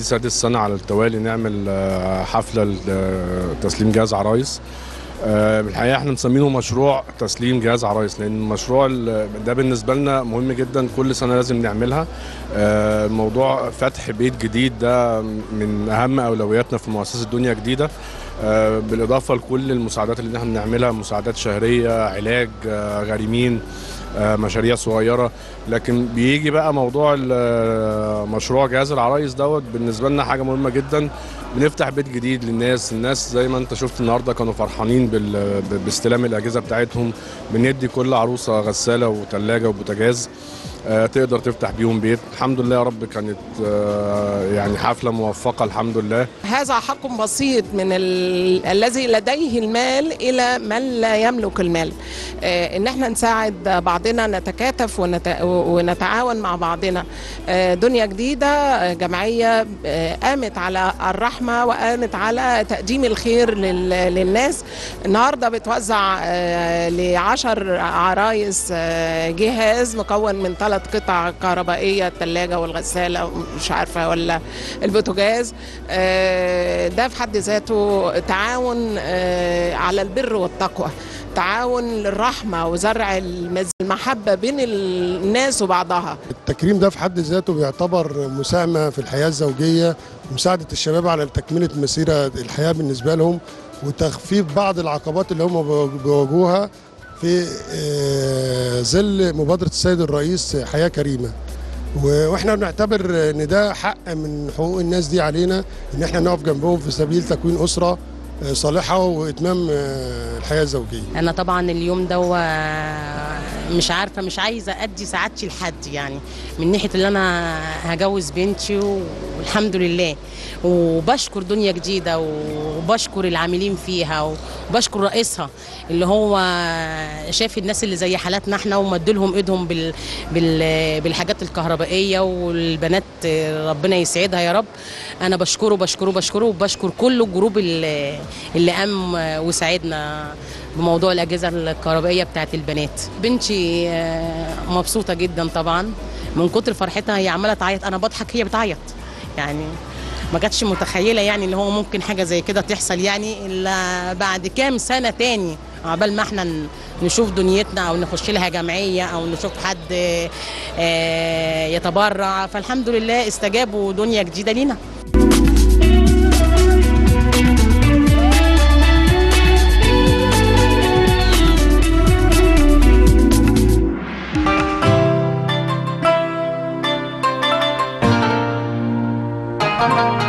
سادس سنه على التوالي نعمل آه، حفله لتسليم جهاز عرايس آه، الحقيقه احنا مسمينه مشروع تسليم جهاز عرايس لان المشروع ال- ده بالنسبه لنا مهم جدا كل سنه لازم نعملها آه، موضوع فتح بيت جديد ده من اهم اولوياتنا في مؤسسه دنيا جديده آه، بالاضافه لكل المساعدات اللي احنا بنعملها مساعدات شهريه علاج آه، غارمين آه، مشاريع صغيره لكن بيجي بقى موضوع ال- مشروع جهاز العرايس دوت بالنسبه لنا حاجه مهمه جدا بنفتح بيت جديد للناس الناس زي ما انت شفت النهارده كانوا فرحانين بال- ب- باستلام الاجهزه بتاعتهم بندي كل عروسه غساله وثلاجه وبوتاجاز آه، تقدر تفتح بيهم بيت الحمد لله يا رب كانت آه، يعني حفله موفقه الحمد لله هذا حق بسيط من ال... الذي لديه المال الى من لا يملك المال آه ان احنا نساعد بعضنا نتكاتف ونت... ونتعاون مع بعضنا آه دنيا جديده آه، جمعيه آه قامت على الرحمه وقامت على تقديم الخير لل... للناس النهارده بتوزع آه لعشر عرايس آه جهاز مكون من ثلاث قطع كهربائيه الثلاجه والغساله مش عارفه ولا البوتاجاز آه، ده في حد ذاته تعاون آه، على البر والتقوى تعاون للرحمه وزرع المز- المحبه بين الناس وبعضها التكريم ده في حد ذاته بيعتبر مساهمة في الحياة الزوجية ومساعدة الشباب على تكملة مسيرة الحياة بالنسبة لهم وتخفيف بعض العقبات اللي هم بيواجهوها في آه، ظل مبادرة السيد الرئيس حياة كريمة و- واحنا بنعتبر ان ده حق من حقوق الناس دي علينا ان احنا نقف جنبهم في سبيل تكوين اسره آه، صالحه واتمام آه، الحياه الزوجيه انا طبعا اليوم ده مش عارفه مش عايزه ادي سعادتي لحد يعني من ناحيه اللي انا هجوز بنتي والحمد لله وبشكر دنيا جديده وبشكر العاملين فيها وبشكر رئيسها اللي هو شاف الناس اللي زي حالاتنا احنا ومدلهم ايدهم بال بال بالحاجات الكهربائيه والبنات ربنا يسعدها يا رب انا بشكره بشكره بشكره وبشكر كل الجروب اللي اللي قام وساعدنا بموضوع الاجهزه الكهربائيه بتاعت البنات بنتي آه، مبسوطه جدا طبعا من كتر فرحتها هي عماله تعيط انا بضحك هي بتعيط يعني ما كانتش متخيله يعني ان هو ممكن حاجه زي كده تحصل يعني الا بعد كام سنه تاني عقبال ما احنا ن- نشوف دنيتنا او نخش لها جمعيه او نشوف حد آه، يتبرع فالحمد لله استجابوا دنيا جديده لينا Thank